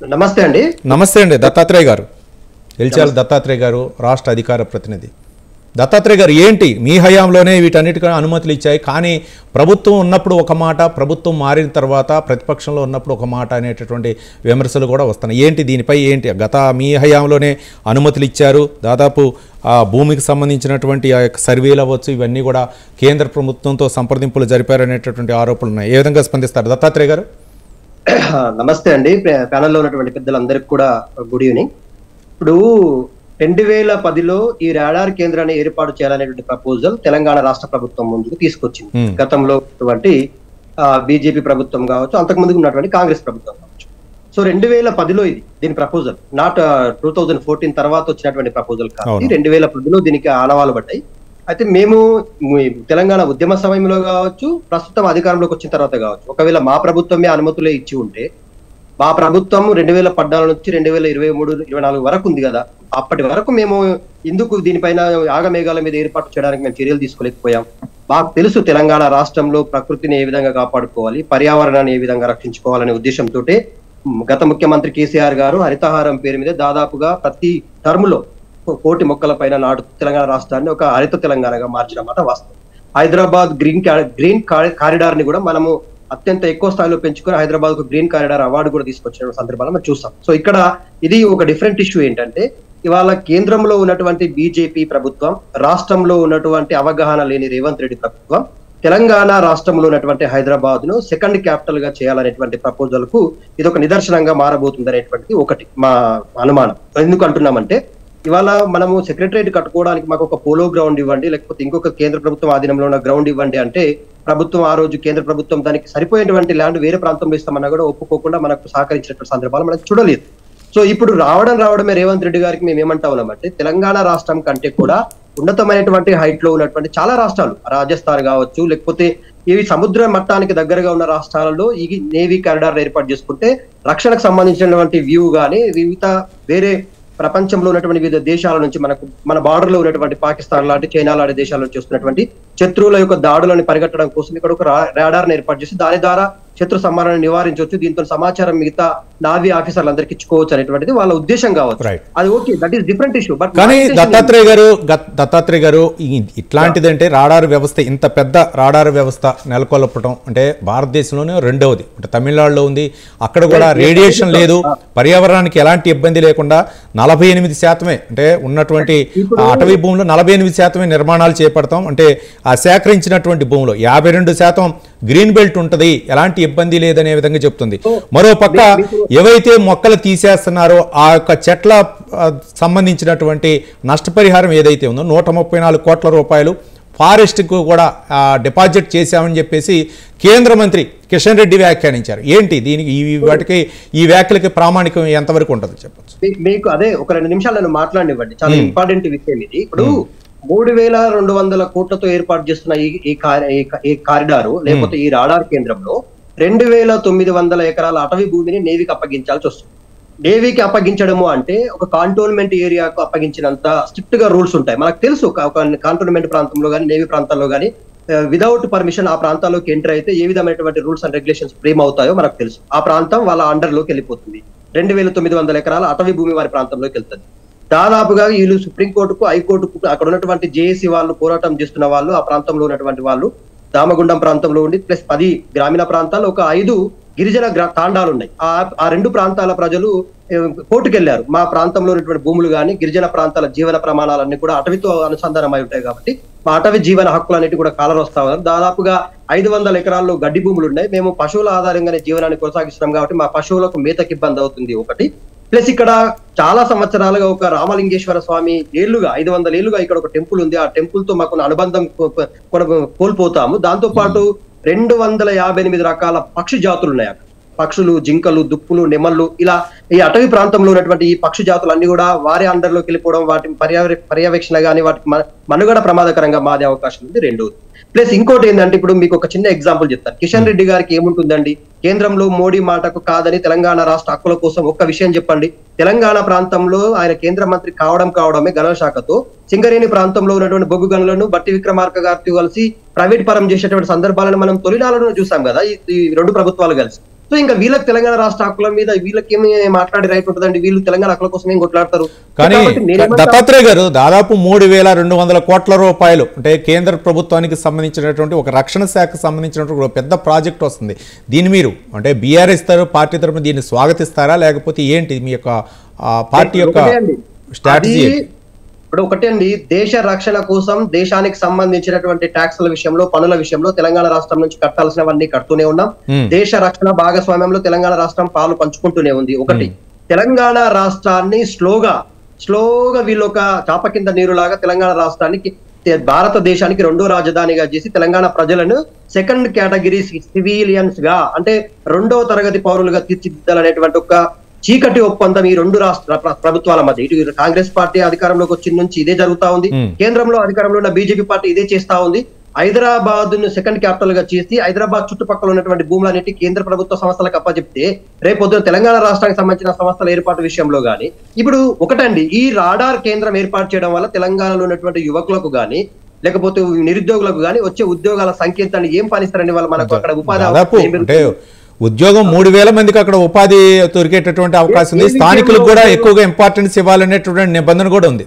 నమస్తే అండి నమస్తే అండి దత్తాత్రేయ గారు ఎల్చాల దత్తాత్రేయ గారు రాష్ట్ర అధికార ప్రతినిధి దత్తాత్రేయ గారు ఏంటి మీ హయాంలోనే వీటన్నిటికీ అనుమతులు ఇచ్చాయి కానీ ప్రభుత్వం ఉన్నప్పుడు ఒక మాట ప్రభుత్వం మారిన తర్వాత ప్రతిపక్షంలో ఉన్నప్పుడు ఒక మాట అనేటటువంటి విమర్శలు కూడా వస్తున్నాయి ఏంటి దీనిపై ఏంటి గత మీ హయాంలోనే అనుమతులు ఇచ్చారు దాదాపు ఆ భూమికి సంబంధించినటువంటి ఆ యొక్క సర్వేలు అవ్వచ్చు ఇవన్నీ కూడా కేంద్ర ప్రభుత్వంతో సంప్రదింపులు జరిపారనేటటువంటి ఆరోపణలు ఉన్నాయి ఏ విధంగా స్పందిస్తారు దత్తాత్రేయ గారు నమస్తే అండి ప్యా- ప్యానెల్లో ఉన్నటువంటి పెద్దలందరికీ కూడా గుడ్ ఈవినింగ్ ఇప్పుడు రెండు వేల పదిలో ఈ రాడార్ కేంద్రాన్ని ఏర్పాటు చేయాలనేటువంటి ప్రపోజల్ తెలంగాణ రాష్ట్ర ప్రభుత్వం ముందుకు తీసుకొచ్చింది Hmm. గతంలో ఉన్నటువంటి బీజేపీ ప్రభుత్వం కావచ్చు అంతకు ముందుకు ఉన్నటువంటి కాంగ్రెస్ ప్రభుత్వం కావచ్చు సో రెండు వేల పదిలో ఇది దీని proposal not two thousand fourteen తర్వాత వచ్చినటువంటి ప్రపోజల్ కాదు అవును. రెండు వేల పదిలో దీనికి ఆనవాలు పడ్డాయి అయితే మేము మీ తెలంగాణ ఉద్యమ సమయంలో కావచ్చు ప్రస్తుతం అధికారంలోకి వచ్చిన తర్వాత కావచ్చు ఒకవేళ మా ప్రభుత్వమే అనుమతులే ఇచ్చి ఉంటే మా ప్రభుత్వం రెండు వేల పద్నాలుగు నుంచి రెండు వేల ఇరవై మూడు ఇరవై నాలుగు వరకు ఉంది కదా అప్పటి వరకు మేము ఎందుకు దీనిపైన ఆగమేఘాల మీద ఏర్పాటు చేయడానికి మేము చర్యలు తీసుకోలేకపోయాం మాకు తెలుసు తెలంగాణ రాష్ట్రంలో ప్రకృతిని ఏ విధంగా కాపాడుకోవాలి పర్యావరణాన్ని ఏ విధంగా రక్షించుకోవాలనే ఉద్దేశంతో గత ముఖ్యమంత్రి కేసీఆర్ గారు హరితహారం పేరు మీద దాదాపుగా ప్రతి టర్మ్ లో కోటి మొక్కల పైన నాటు తెలంగాణ రాష్ట్రాన్ని ఒక హరిత తెలంగాణగా మార్చిన మాట వాస్తవం హైదరాబాద్ గ్రీన్ కా- గ్రీన్ కా- కారిడార్ ని కూడా మనము అత్యంత ఎక్కువ స్థాయిలో పెంచుకొని హైదరాబాద్ కు గ్రీన్ కారిడార్ అవార్డు కూడా తీసుకొచ్చిన సందర్భాలు మనం చూస్తాం సో ఇక్కడ ఇది ఒక డిఫరెంట్ ఇష్యూ ఏంటంటే ఇవాళ కేంద్రంలో ఉన్నటువంటి బీజేపీ ప్రభుత్వం రాష్ట్రంలో ఉన్నటువంటి అవగాహన లేని రేవంత్ రెడ్డి ప్రభుత్వం తెలంగాణ రాష్ట్రంలో ఉన్నటువంటి హైదరాబాద్ ను సెకండ్ క్యాపిటల్ గా చేయాలనేటువంటి ప్రపోజల్ కు ఇది ఒక నిదర్శనంగా మారబోతుంది అనేటువంటిది ఒకటి మా అనుమానం ఎందుకు అంటున్నామంటే ఇవాళ మనము సెక్రటరేట్ కట్టుకోవడానికి మాకు ఒక పోలో గ్రౌండ్ ఇవ్వండి లేకపోతే ఇంకొక కేంద్ర ప్రభుత్వం ఆధీనంలో ఉన్న గ్రౌండ్ ఇవ్వండి అంటే ప్రభుత్వం ఆ రోజు కేంద్ర ప్రభుత్వం దానికి సరిపోయేటువంటి ల్యాండ్ వేరే ప్రాంతంలో ఇస్తామన్నా కూడా ఒప్పుకోకుండా మనకు సహకరించినటువంటి సందర్భాలు మనం చూడలేదు సో ఇప్పుడు రావడం రావడమే రేవంత్ రెడ్డి గారికి మేము ఏమంటా ఉన్నామంటే తెలంగాణ రాష్ట్రం కంటే కూడా ఉన్నతమైనటువంటి హైట్ లో ఉన్నటువంటి చాలా రాష్ట్రాలు రాజస్థాన్ కావచ్చు లేకపోతే ఇవి సముద్ర మట్టానికి దగ్గరగా ఉన్న రాష్ట్రాలలో ఈ నేవీ కారిడార్ ఏర్పాటు చేసుకుంటే రక్షణకు సంబంధించినటువంటి వ్యూ గానీ వివిధ వేరే ప్రపంచంలో ఉన్నటువంటి వివిధ దేశాల నుంచి మనకు మన బార్డర్ లో ఉన్నటువంటి పాకిస్తాన్ లాంటి చైనా లాంటి దేశాల నుంచి వస్తున్నటువంటి శత్రువుల యొక్క దాడులను పరిగెట్టడం కోసం ఇక్కడ ఒక రాడార్ ఏర్పాటు చేసి దాని ద్వారా శత్రు సంహారాన్ని నివారించవచ్చు దీంతో సమాచారం మిగతా నావీ ఆఫీసర్లందరికీ ఇచ్చుకోవచ్చు అనేటువంటిది వాళ్ళ ఉద్దేశం కావచ్చు Right. అది okay that is different issue but కానీ దత్తాత్రేయ గారు గత్- దత్తాత్రేయ గారు ఈ- ఇట్లాంటిదంటే రాడార్ వ్యవస్థ ఇంత పెద్ద రాడార్ వ్యవస్థ నెలకొల్పటం అంటే భారతదేశంలోనే రెండవది అంటే తమిళనాడులో ఉంది అక్కడ కూడా రేడియేషన్ లేదు పర్యావరణానికి ఎలాంటి ఇబ్బంది లేకుండా నలభై ఎనిమిది శాతమే అంటే ఉన్నటువంటి ఆ అటవీ భూమిలో నలభై ఎనిమిది శాతమే నిర్మాణాలు చేపడతాం అంటే ఆ సేకరించినటువంటి భూమిలో యాభై రెండు శాతం గ్రీన్ బెల్ట్ ఉంటుంది ఎలాంటి ఇబ్బంది లేదనే విధంగా చెప్తుంది మరో పక్క ఏవైతే మొక్కలు తీసేస్తున్నారో ఆ యొక్క చెట్ల ఆ, సంబంధించినటువంటి నష్టపరిహారం ఏదైతే ఉందో నూట ముప్పై నాలుగు కోట్ల రూపాయలు ఫారెస్ట్కు కూడా ఆ, డిపాజిట్ చేశామని చెప్పేసి కేంద్ర మంత్రి కిషన్ రెడ్డి వ్యాఖ్యానించారు ఏంటి దీనికి ఈ వాటికి ఈ వ్యాఖ్యలకి ప్రామాణికం ఎంతవరకు ఉంటుంది చెప్పచ్చు మీ- మీకు అదే ఒక రెండు నిమిషాలు నన్ను మాట్లాడినివ్వండి చాలా Hmm. ఇంపార్టెంట్ విషయం ఇది ఇప్పుడు మూడు వేల రెండు వందల కోట్లతో ఏర్పాటు చేస్తున్న ఈ ఈ కా- ఈ కా- ఈ కారిడారు లేకపోతే ఈ రాడార్ కేంద్రంలో రెండు వేల తొమ్మిది వందల ఎకరాల అటవీ భూమిని నేవీకి అప్పగించాల్సి వస్తుంది నేవీకి అప్పగించడము అంటే ఒక కాంటోన్మెంట్ ఏరియాకు అప్పగించినంత స్ట్రిక్ట్ గా రూల్స్ ఉంటాయి మనకు తెలుసు ఒక- ఒక కాంటోన్మెంట్ ప్రాంతంలో కానీ నేవీ ప్రాంతాల్లో కానీ విదౌట్ పర్మిషన్ ఆ ప్రాంతాల్లోకి ఎంటర్ అయితే ఏ విధమైనటువంటి రూల్స్ అండ్ రెగ్యులేషన్స్ ఫ్రేమ్ అవుతాయో మనకు తెలుసు ఆ ప్రాంతం వాళ్ళ అండర్ లోకి వెళ్ళిపోతుంది రెండు వేల తొమ్మిది వందల ఎకరాల అటవీ భూమి వారి ప్రాంతంలోకి వెళ్తుంది దాదాపుగా వీళ్ళు సుప్రీంకోర్టుకు హైకోర్టుకు అక్కడ ఉన్నటువంటి జేఏసీ వాళ్ళు పోరాటం చేస్తున్న వాళ్ళు ఆ ప్రాంతంలో ఉన్నటువంటి వాళ్ళు దామగుండం ప్రాంతంలో ఉండి ప్లస్ పది గ్రామీణ ప్రాంతాలు ఒక ఐదు గిరిజన గ్రా- తాండాలు ఉన్నాయి ఆ ఆ రెండు ప్రాంతాల ప్రజలు ఏ, కోర్టుకు వెళ్ళారు మా ప్రాంతంలో ఉన్నటువంటి భూములు కానీ గిరిజన ప్రాంతాల జీవన ప్రమాణాలన్నీ కూడా అటవీతో అనుసంధానం అయి ఉంటాయి కాబట్టి మా అటవీ జీవన హక్కులు అన్నిటి కూడా కాలర్ వస్తా ఉన్నారు దాదాపుగా ఐదు వందల ఎకరాల్లో గడ్డి భూములు ఉన్నాయి మేము పశువుల ఆధారంగానే జీవనాన్ని కొనసాగిస్తున్నాం కాబట్టి మా పశువులకు మేతకి ఇబ్బంది అవుతుంది ఒకటి ప్లస్ ఇక్కడ చాలా సంవత్సరాలుగా ఒక రామలింగేశ్వర స్వామి ఏళ్లుగా ఐదు వందల ఏళ్లుగా ఇక్కడ ఒక టెంపుల్ ఉంది ఆ టెంపుల్ తో మాకు అనుబంధం కో- కో- కోల్పోతాము దాంతో పాటు రెండు వందల యాభై ఎనిమిది రకాల పక్షి జాతులు ఉన్నాయి అక్కడ పక్షులు జింకలు దుప్పులు నెమళ్ళు ఇలా ఈ అటవీ ప్రాంతంలో ఉన్నటువంటి ఈ పక్షి జాతులు అన్ని కూడా వారి అండర్లోకి వెళ్ళిపోవడం వాటి పర్యావ పర్యవేక్షణ కానీ వాటి మన- మనుగడ ప్రమాదకరంగా మారే అవకాశం ఉంది రెండోది ప్లస్ ఇంకోటి ఏంటంటే ఇప్పుడు మీకు ఒక చిన్న ఎగ్జాంపుల్ చెప్తాను కిషన్ రెడ్డి గారికి ఏముంటుందండి కేంద్రంలో మోడీ మాటకు కాదని తెలంగాణ రాష్ట్ర హక్కుల కోసం ఒక్క విషయం చెప్పండి తెలంగాణ ప్రాంతంలో ఆయన కేంద్ర మంత్రి కావడం కావడమే గనుల శాఖతో సింగరేణి ప్రాంతంలో ఉన్నటువంటి బొగ్గు గనులను బట్టి విక్రమార్క గారితో కలిసి ప్రైవేట్ పరం చేసేటువంటి సందర్భాలను మనం తొలినాలను చూసాం కదా ఈ- ఈ రెండు ప్రభుత్వాలు కలిసి సో ఇంకా వీళ్ళకి తెలంగాణ రాష్ట్ర హక్కుల మీద వీళ్ళకి ఏమి మాట్లాడే రైట్ ఉంటుందండి వీళ్ళు తెలంగాణ హక్కుల కోసం ఏం కొట్లాడతారు కానీ కాబట్టి నేనేమంటా- దత్తాత్రేయ గారు దాదాపు మూడు వేల రెండు వందల కోట్ల రూపాయలు అంటే కేంద్ర ప్రభుత్వానికి సంబంధించినటువంటి ఒక రక్షణ శాఖకు సంబంధించినటువంటి ఒక పెద్ద ప్రాజెక్ట్ వస్తుంది దీన్ని మీరు అంటే బీఆర్ఎస్ తరఫు పార్టీ తరఫున దీన్ని స్వాగతిస్తారా లేకపోతే ఏంటి మీ యొక్క ఆ, పార్టీ యొక్క ఒకటే అండి. స్ట్రాటజీ అది ఇప్పుడు ఒకటే అండి దేశ రక్షణ కోసం దేశానికి సంబంధించినటువంటి ట్యాక్స్ల విషయంలో పనుల విషయంలో తెలంగాణ రాష్ట్రం నుంచి కట్టాల్సినవన్నీ కడుతూనే ఉన్నాం Hmm. దేశ రక్షణ భాగస్వామ్యంలో తెలంగాణ రాష్ట్రం పాలు పంచుకుంటూనే ఉంది ఒకటి తెలంగాణ రాష్ట్రాన్ని స్లోగా స్లోగా వీళ్ళు ఒక చాప కింద నీరులాగా తెలంగాణ రాష్ట్రానికి తె- భారతదేశానికి రెండో రాజధానిగా చేసి తెలంగాణ ప్రజలను సెకండ్ కేటగిరీ సివిలియన్స్ గా అంటే రెండో తరగతి పౌరులుగా తీర్చిదిద్దాలనేటువంటి ఒక చీకటి ఒప్పందం ఈ రెండు రాష్ట్ర ప్ర- ప్రభుత్వాల మధ్య ఇటు కాంగ్రెస్ పార్టీ అధికారంలోకి వచ్చిన నుంచి ఇదే జరుగుతా ఉంది Hmm. కేంద్రంలో అధికారంలో ఉన్న బీజేపీ పార్టీ ఇదే చేస్తా ఉంది హైదరాబాద్ ను సెకండ్ క్యాపిటల్ గా చేసి హైదరాబాద్ చుట్టుపక్కల ఉన్నటువంటి భూములన్నిటి కేంద్ర ప్రభుత్వ సంస్థలకు అప్పచెప్తే రేపు పొద్దున తెలంగాణ రాష్ట్రానికి సంబంధించిన సంస్థల ఏర్పాటు విషయంలో గాని ఇప్పుడు ఒకటండి ఈ రాడార్ కేంద్రం ఏర్పాటు చేయడం వల్ల తెలంగాణలో ఉన్నటువంటి యువకులకు గాని లేకపోతే నిరుద్యోగులకు గాని వచ్చే ఉద్యోగాల సంఖ్య ఏం పనిస్తారండి వాళ్ళు మనకు అక్కడ ఉపాధి దాదాపు అవకాశాలు ఏం అంటే పెరుగుతాయి? ఉద్యోగం మూడు వేల మందికి అక్కడ ఉపాధి దొరికేటటువంటి అవకాశం ఉంది ఏ- ఏ స్థానికులకు కూడా విషయంలో- ఎక్కువగా ఇంపార్టెన్స్ ఇవ్వాలనేటువంటి నిబంధన కూడా ఉంది